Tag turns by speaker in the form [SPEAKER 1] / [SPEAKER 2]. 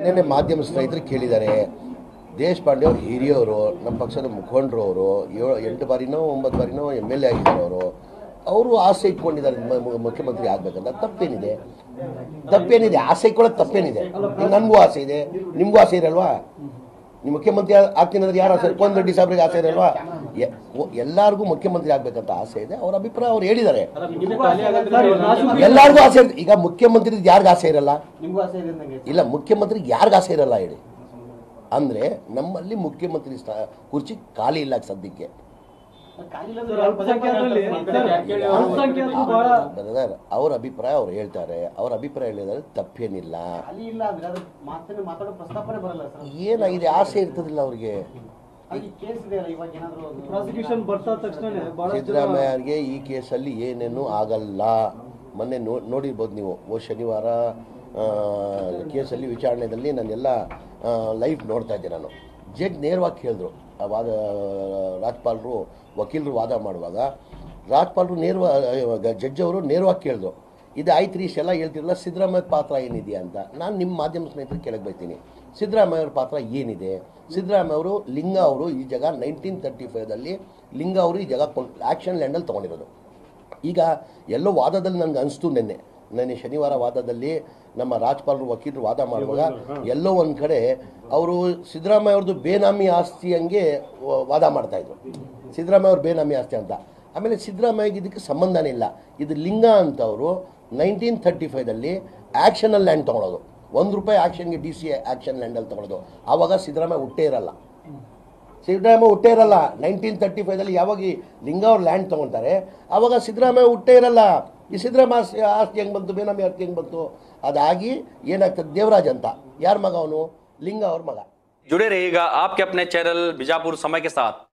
[SPEAKER 1] ನಿನ್ನೆ ಮಾಧ್ಯಮ ಸ್ನೇಹಿತರು ಕೇಳಿದ್ದಾರೆ ದೇಶಪಾಂಡೆ ಅವರು ಹಿರಿಯವರು ನಮ್ಮ ಪಕ್ಷದ ಮುಖಂಡರು ಅವರು ಏಳು ಎಂಟು ಬಾರಿನೋ ಒಂಬತ್ತು ಬಾರಿನೋ ಎಮ್ ಎಲ್ ಎ ಆಗಿದ್ದಾರೆ ಅವರು ಅವರು ಆಸೆ ಇಟ್ಕೊಂಡಿದ್ದಾರೆ ಮ- ಮು- ಮುಖ್ಯಮಂತ್ರಿ ಆಗ್ಬೇಕಂತ ತಪ್ಪೇನಿದೆ ತಪ್ಪೇನಿದೆ ಆಸೆ ಇಟ್ಕೊಳ್ಳೋದು ತಪ್ಪೇನಿದೆ ಈಗ ನನಗೂ ಆಸೆ ಇದೆ ನಿಮಗೂ ಆಸೆ ಇರಲ್ವಾ ನೀವು ಮುಖ್ಯಮಂತ್ರಿ ಆ- ಆಗ್ತೀನಿ ಅಂದ್ರೆ ಯಾರು ಆಸೆ ಕೋನ್ ರೆಡ್ಡಿ ಸಾಹೇಬ್ರಿಗೆ ಆಸೆ ಇರಲ್ವಾ ಎ- ಒ- ಎಲ್ಲರಿಗೂ ಮುಖ್ಯಮಂತ್ರಿ ಆಗ್ಬೇಕಂತ ಆಸೆ ಇದೆ ಅವ್ರ ಅಭಿಪ್ರಾಯ ಅವ್ರು ಹೇಳಿದ್ದಾರೆ ಎಲ್ಲರಿಗೂ ಆಸೆ ಇರುತ್ತೆ ಈಗ ಮುಖ್ಯಮಂತ್ರಿ ಯಾರಿಗ ಆಸೆ ಇರಲ್ಲ
[SPEAKER 2] ನಿಮ್ಗೂ ಆಸೆ ಇದೆ ಅಂದಂಗೆ
[SPEAKER 1] ಇಲ್ಲ ಮುಖ್ಯಮಂತ್ರಿಗೆ ಯಾರಿಗ ಆಸೆ ಇರಲ್ಲ ಹೇಳಿ ಅಂದ್ರೆ ನಮ್ಮಲ್ಲಿ ಮುಖ್ಯಮಂತ್ರಿ ಸ್ಥಾ- ಕುರ್ಚಿ ಖಾಲಿ ಇಲ್ಲ ಸದ್ಯಕ್ಕೆ
[SPEAKER 2] ಖಾಲಿ
[SPEAKER 3] ಸರ್, ಅಲ್ಪಸಂಖ್ಯಾತರಲ್ಲಿ ಸರ್, ಅಲ್ಪಸಂಖ್ಯಾತರು ಬಹಳ
[SPEAKER 1] ಬ್ರದರ್ ಅವ್ರ ಅಭಿಪ್ರಾಯ ಅವ್ರು ಹೇಳ್ತಾರೆ ಅವ್ರ ಅಭಿಪ್ರಾಯ ಹೇಳಿದ್ರೆ ತಪ್ಪೇನಿಲ್ಲ
[SPEAKER 2] ಖಾಲಿ ಇಲ್ಲ ಅಂದ್ರೆ ಅದ್ರ ಮಾತನ್ನ ಮಾತಾಡೋ ಪ್ರಸ್ತಾಪನೆ ಬರಲ್ಲ ಸರ್
[SPEAKER 1] ಏನಾಗಿದೆ ಆಸೆ ಇರ್ತದಿಲ್ಲ ಅವ್ರಿಗೆ
[SPEAKER 2] ಅಲ್ಲಿ ಕೇಸ್ ಇದೆ ಅಲ್ಲ ಇವಾಗ ಏನಾದ್ರು ಅದು-
[SPEAKER 3] ಪ್ರಾಸಿಕ್ಯೂಷನ್ ಬರ್ತಾ ತಕ್ಷಣ ಬಹಳ
[SPEAKER 1] ಸಿದ್ದರಾಮಯ್ಯ ಅವ್ರಿಗೆ ಈ ಕೇಸಲ್ಲಿ ಏನೇನು ಆಗಲ್ಲ ಮೊನ್ನೆ ನೋ ನೋಡಿರ್ಬೋದು ನೀವು ಓ ಶನಿವಾರ ಆ, ಕೇಸಲ್ಲಿ ವಿಚಾರಣೆಯಲ್ಲಿ ನಾನೆಲ್ಲ ಲೈವ್ ನೋಡ್ತಾ ಇದ್ದೆ ನಾನು ಜಡ್ಜ್ ನೇರವಾಗಿ ಕೇಳಿದ್ರು ಆ ವಾದ ರಾಜ್ಪಾಲರು ವಕೀಲರು ವಾದ ಮಾಡುವಾಗ ರಾಜ್ಪಾಲರು ನೇರವಾಗಿ ಜಡ್ಜ್ ಅವರು ನೇರವಾಗಿ ಕೇಳಿದ್ರು ಇದು ಆಯ್ತು ರೀ ಇಷ್ಟೆಲ್ಲ ಹೇಳ್ತಿರಲ್ಲ ಸಿದ್ದರಾಮಯ್ಯ ಪಾತ್ರ ಏನಿದೆ ಅಂತ ನಾನು ನಿಮ್ಮ ಮಾಧ್ಯಮ ಸ್ನೇಹಿತರು ಕೇಳಕ್ಕೆ ಬೈತೀನಿ ಸಿದ್ದರಾಮಯ್ಯ ಅವ್ರ ಪಾತ್ರ ಏನಿದೆ ಸಿದ್ದರಾಮಯ್ಯ ಅವರು ಲಿಂಗ ಅವರು ಈ ಜಾಗ ನೈನ್ಟೀನ್ ತರ್ಟಿ ಫೈವ್ದಲ್ಲಿ ಲಿಂಗ ಅವರು ಈ ಜಾಗ ಆ್ಯಕ್ಷನ್ ಲ್ಯಾಂಡಲ್ಲಿ ತೊಗೊಂಡಿರೋದು ಈಗ ಎಲ್ಲೋ ವಾದದಲ್ಲಿ ನನಗೆ ಅನಿಸ್ತು ನಿನ್ನೆ ನೆನ್ನೆ ಶನಿವಾರ ವಾದದಲ್ಲಿ ನಮ್ಮ ರಾಜ್ಪಾಲರು ವಕೀಲರು ವಾದ ಮಾಡುವಾಗ ಎಲ್ಲೋ ಒಂದು ಕಡೆ ಅವರು ಸಿದ್ದರಾಮಯ್ಯ ಅವ್ರದ್ದು ಬೇನಾಮಿ ಆಸ್ತಿ ಹಂಗೆ ವ- ವಾದ ಮಾಡ್ತಾ ಇದ್ರು ಸಿದ್ದರಾಮಯ್ಯ ಅವ್ರ ಬೇನಾಮಿ ಆಸ್ತಿ ಅಂತ ಆಮೇಲೆ ಸಿದ್ದರಾಮಯ್ಯಗೆ ಇದಕ್ಕೆ ಸಂಬಂಧನೇ ಇಲ್ಲ ಇದು ಲಿಂಗ ಅಂತವರು ನೈನ್ಟೀನ್ ತರ್ಟಿ ಫೈವ್ದಲ್ಲಿ ಆ್ಯಕ್ಷನಲ್ಲಿ ಲ್ಯಾಂಡ್ ತೊಗೊಳೋದು ಒಂದು ರೂಪಾಯಿ ಆ್ಯಕ್ಷನ್ಗೆ ಡಿ ಸಿ ಆ್ಯಕ್ಷನ್ ಲ್ಯಾಂಡಲ್ಲಿ ತೊಗೊಳೋದು ಆವಾಗ ಸಿದ್ದರಾಮಯ್ಯ ಹುಟ್ಟೇ ಇರಲ್ಲ ಸಿದ್ದರಾಮಯ್ಯ ಹುಟ್ಟೇ ಇರಲ್ಲ ನೈನ್ಟೀನ್ ತರ್ಟಿ ಫೈವ್ದಲ್ಲಿ ಯಾವಾಗ ಈ ಲಿಂಗ ಅವ್ರು ಲ್ಯಾಂಡ್ ತೊಗೊಳ್ತಾರೆ ಆವಾಗ ಸಿದ್ದರಾಮಯ್ಯ ಹುಟ್ಟೇ ಇರಲ್ಲ ಈ ಸಿದ್ದರಾಮಯ್ಯ ಆಸ್ತಿ ಆಸ್ತಿ ಹೆಂಗೆ ಬಂತು ಬೇನಾಮಿ ಆಸ್ತಿ ಹೆಂಗೆ ಬಂತು ಅದಾಗಿ ಏನಾಗ್ತದೆ ದೇವರಾಜ್ ಅಂತ ಯಾರ ಮಗ ಅವನು ಲಿಂಗ ಅವ್ರ ಮಗ
[SPEAKER 4] जुड़े रहिएगा आपके अपने चैनल बीजापुर समय के साथ